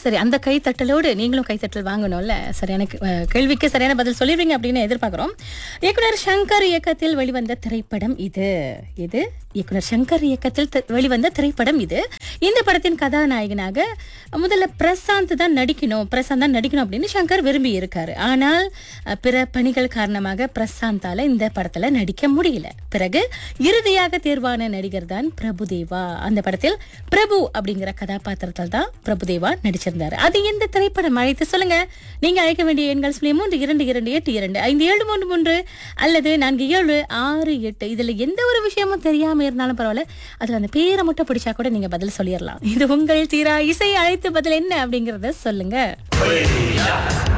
சரி அந்த கைத்தட்டலோடு நீங்களும் கைத்தட்டல் வாங்கணும்ல சரியான கே- அஹ், கேள்விக்கு சரியான பதில் சொல்லிடுவீங்க அப்படின்னு எதிர்பார்க்கிறோம் இயக்குனர் சங்கர் இயக்கத்தில் வெளிவந்த திரைப்படம் இது இது இயக்குனர் சங்கர் இயக்கத்தில் தி- வெளிவந்த திரைப்படம் இது இந்த படத்தின் கதாநாயகனாக முதல்ல பிரசாந்த் தான் நடிக்கணும் பிரசாந்த் தான் நடிக்கணும் அப்படின்னு சங்கர் விரும்பி இருக்காரு ஆனால் அஹ், பிற பணிகள் காரணமாக பிரசாந்தால இந்த படத்துல நடிக்க முடியல பிறகு இறுதியாக தேர்வான நடிகர் தான் பிரபுதேவா அந்த படத்தில் பிரபு அப்படிங்கிற கதாபாத்திரத்தில் தான் பிரபுதேவா நடிச்சிருந்தாரு அது எந்த திரைப்படம் அழைத்து சொல்லுங்க நீங்க அழைக்க வேண்டிய எண்கள் சொல்லி மூன்று இரண்டு இரண்டு எட்டு இரண்டு ஐந்து ஏழு மூன்று மூன்று அல்லது நான்கு ஏழு ஆறு எட்டு இதுல எந்த ஒரு விஷயமும் தெரியாம இருந்தாலும் பரவாயில்ல அதுல அந்த பேரை மட்டும் பிடிச்சா கூட நீங்க பதில் சொல்லிடலாம் இது உங்கள் தீரா இசை அழைத்து பதில் என்ன அப்படிங்கறத சொல்லுங்க